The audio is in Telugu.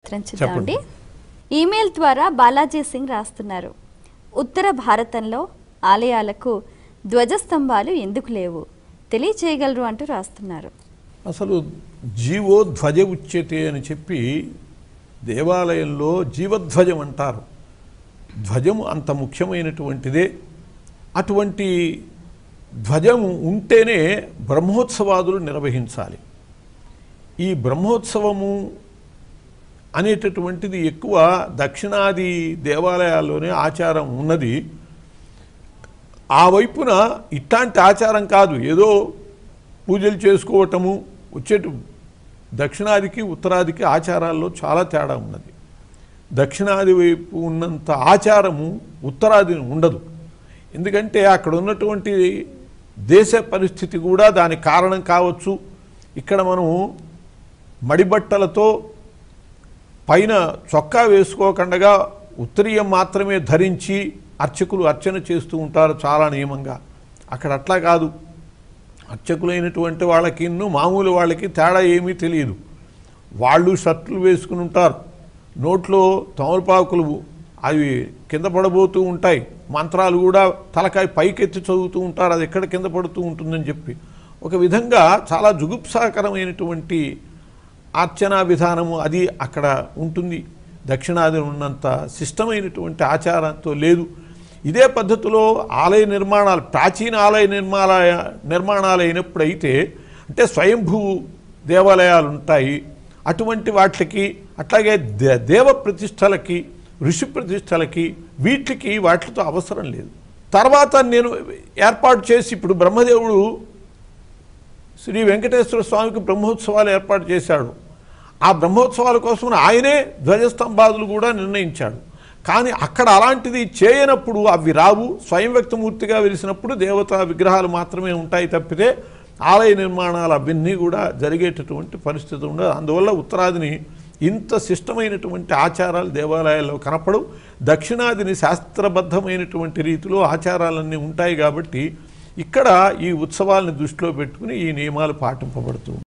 ఉత్తరం చూద్దామండి ఈమెయిల్ ద్వారా బాలాజీ సింగ్ రాస్తున్నారు ఉత్తర భారతంలో ఆలయాలకు ధ్వజస్తంభాలు ఎందుకు లేవు తెలియచేయగలరు అంటూ రాస్తున్నారు అసలు జీవో ధ్వజ ఉచ్యతే అని చెప్పి దేవాలయంలో జీవధ్వజం అంటారు ధ్వజము అంత ముఖ్యమైనటువంటిదే అటువంటి ధ్వజము ఉంటేనే బ్రహ్మోత్సవాదులు నిర్వహించాలి ఈ బ్రహ్మోత్సవము అనేటటువంటిది ఎక్కువ దక్షిణాది దేవాలయాల్లోనే ఆచారం ఉన్నది ఆ వైపున ఇట్లాంటి ఆచారం కాదు ఏదో పూజలు చేసుకోవటము వచ్చేటు దక్షిణాదికి ఉత్తరాదికి ఆచారాల్లో చాలా తేడా ఉన్నది దక్షిణాది వైపు ఉన్నంత ఆచారము ఉత్తరాది ఉండదు ఎందుకంటే అక్కడ ఉన్నటువంటి దేశ పరిస్థితి కూడా దానికి కారణం కావచ్చు ఇక్కడ మనము మడిబట్టలతో పైన చొక్కా వేసుకోకుండా ఉత్తరీయం మాత్రమే ధరించి అర్చకులు అర్చన చేస్తూ ఉంటారు చాలా నియమంగా అక్కడ అట్లా కాదు అర్చకులైనటువంటి వాళ్ళకి ఇన్ను మామూలు వాళ్ళకి తేడా ఏమీ తెలియదు వాళ్ళు షర్టులు వేసుకుని ఉంటారు నోట్లో తమలపాకులు అవి కింద పడబోతూ ఉంటాయి మంత్రాలు కూడా తలకాయ పైకెత్తి చదువుతూ ఉంటారు అది ఎక్కడ కింద పడుతూ ఉంటుందని చెప్పి ఒక విధంగా చాలా జుగుప్సాకరమైనటువంటి అర్చనా విధానము అది అక్కడ ఉంటుంది దక్షిణాది ఉన్నంత శిష్టమైనటువంటి ఆచారంతో లేదు ఇదే పద్ధతిలో ఆలయ నిర్మాణాలు ప్రాచీన ఆలయ నిర్మాణాల నిర్మాణాలు అయినప్పుడైతే అంటే స్వయంభూ దేవాలయాలు ఉంటాయి అటువంటి వాటికి అట్లాగే దే దేవ ప్రతిష్టలకి ఋషి ప్రతిష్టలకి వీటికి వాటితో అవసరం లేదు తర్వాత నేను ఏర్పాటు చేసి ఇప్పుడు బ్రహ్మదేవుడు శ్రీ వెంకటేశ్వర స్వామికి బ్రహ్మోత్సవాలు ఏర్పాటు చేశాడు ఆ బ్రహ్మోత్సవాల కోసం ఆయనే ధ్వజస్తంభాదులు కూడా నిర్ణయించాడు కానీ అక్కడ అలాంటిది చేయనప్పుడు అవి రావు స్వయం వ్యక్తమూర్తిగా వెలిసినప్పుడు దేవతా విగ్రహాలు మాత్రమే ఉంటాయి తప్పితే ఆలయ నిర్మాణాలు అవన్నీ కూడా జరిగేటటువంటి పరిస్థితి ఉండదు అందువల్ల ఉత్తరాదిని ఇంత శిష్టమైనటువంటి ఆచారాలు దేవాలయాల్లో కనపడవు దక్షిణాదిని శాస్త్రబద్ధమైనటువంటి రీతిలో ఆచారాలన్నీ ఉంటాయి కాబట్టి ఇక్కడ ఈ ఉత్సవాలను దృష్టిలో పెట్టుకుని ఈ నియమాలు పాటింపబడుతూ